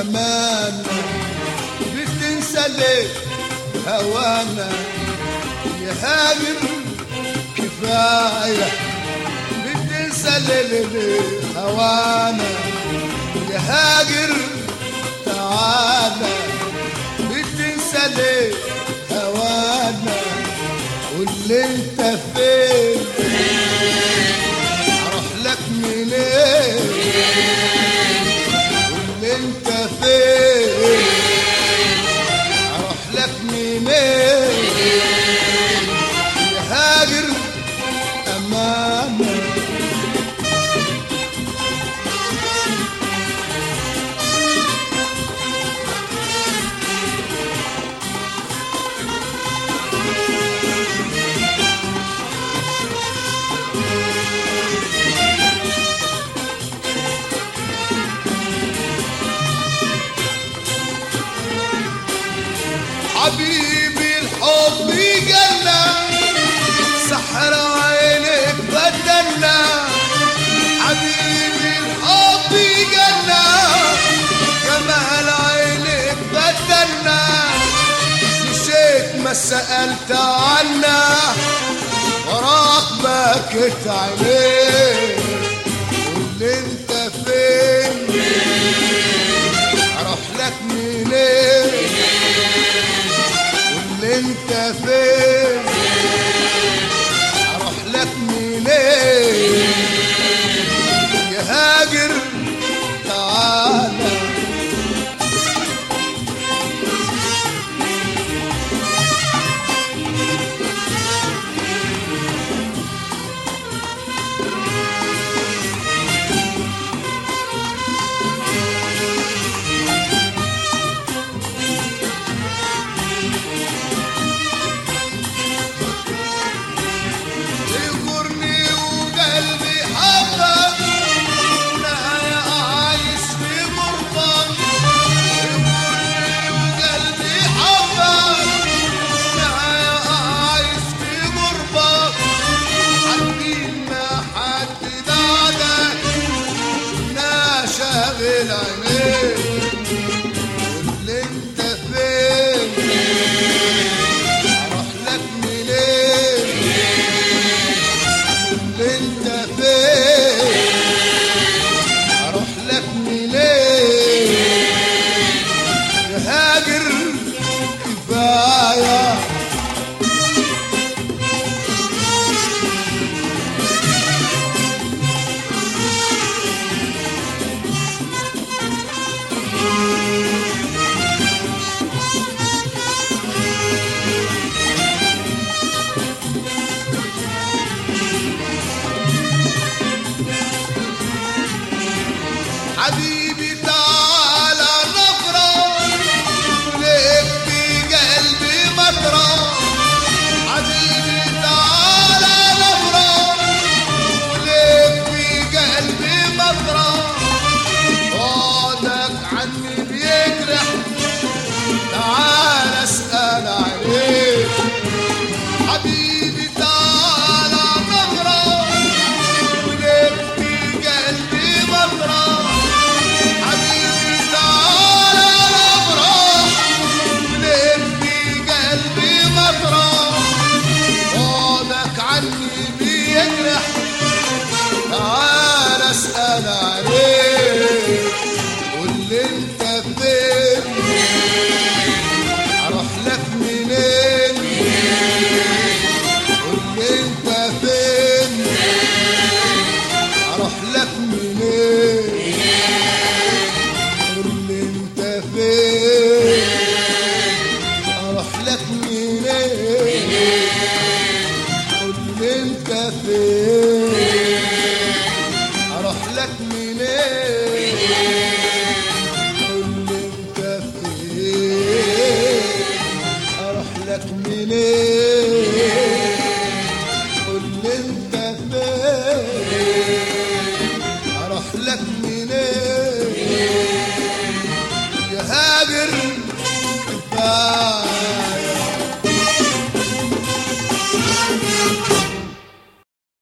أمانة بتنسى ليه هوانا يا هاجر كفاية بتنسى ليه ليه هوانا يا هاجر تعالى بتنسى ليه هوانا واللي انت فين اروح لك منين واللي انت فين اروح لك منين يا هاجر امانه حبيبي الحب جنة سحر عينك بدلنا حبيبي الحب جنة جمال عينك بدلنا مشيت ما سألت عنا وراك بكت عينيك واللي انت فين اروح لك منين واللي انت فين اروح لك منين يا هاجر تعالى يغرني وقلبي حبك ونهاية عايش في غربة يغرني وقلبي حبك ونهاية عايش في غربة حكيم ما حد بعدك لا شاغل عينيك واللي انت فين اروح لك منين اللي انت فين اروح لك منين يا هاجر كفايه حبيبي تعالى نفرح ولك في قلبي مطرح حبيبي تعالى نفرح ولك في قلبي مطرح بعدك عني بيجرح تعال اسأل عليك حبيبي تعالى نفرح ولك في قلبي مطرح حبيبي تعالى نفرح ولك في قلبي مطرح بعدك عني بيجرح تعال اسأل عليك واللي انت فين اروح لك منين واللي انت فين اروح لك منين واللي انت فين اروح لك منين واللي انت فين اروح لك منين واللي انت فين اروح لك منين واللي انت فين اروح لك منين يا هاجر كفايه